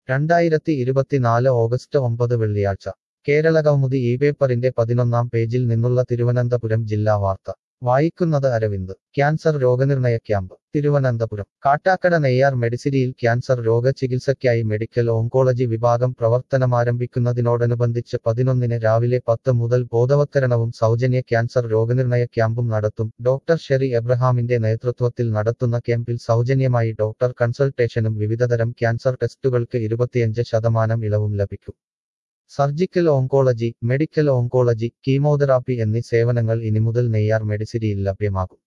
രണ്ടായിരത്തി ഇരുപത്തിനാല് ഓഗസ്റ്റ് ഒമ്പത് വെള്ളിയാഴ്ച കേരളകൗമുദി ഈ പേപ്പറിന്റെ പതിനൊന്നാം പേജിൽ നിന്നുള്ള തിരുവനന്തപുരം ജില്ലാ വാർത്ത വായിക്കുന്നത് അരവിന്ദ് ക്യാൻസർ രോഗനിർണയ ക്യാമ്പ് തിരുവനന്തപുരം കാട്ടാക്കട നെയ്യാർ മെഡിസിറ്റിയിൽ ക്യാൻസർ രോഗചികിത്സയ്ക്കായി മെഡിക്കൽ ഓങ്കോളജി വിഭാഗം പ്രവർത്തനമാരംഭിക്കുന്നതിനോടനുബന്ധിച്ച് പതിനൊന്നിന് രാവിലെ പത്ത് മുതൽ ബോധവത്കരണവും സൗജന്യ ക്യാൻസർ രോഗനിർണയ ക്യാമ്പും നടത്തും ഡോക്ടർ ഷെറി എബ്രഹാമിന്റെ നേതൃത്വത്തിൽ നടത്തുന്ന ക്യാമ്പിൽ സൗജന്യമായി ഡോക്ടർ കൺസൾട്ടേഷനും വിവിധതരം ക്യാൻസർ ടെസ്റ്റുകൾക്ക് ഇരുപത്തിയഞ്ച് ശതമാനം ഇളവും ലഭിക്കും surgical oncology medical oncology chemotherapy എന്നീ സേവനങ്ങൾ ഇനി മുതൽ നെയ്യാർ മെഡിസിറ്റിയിൽ ലഭ്യമാകും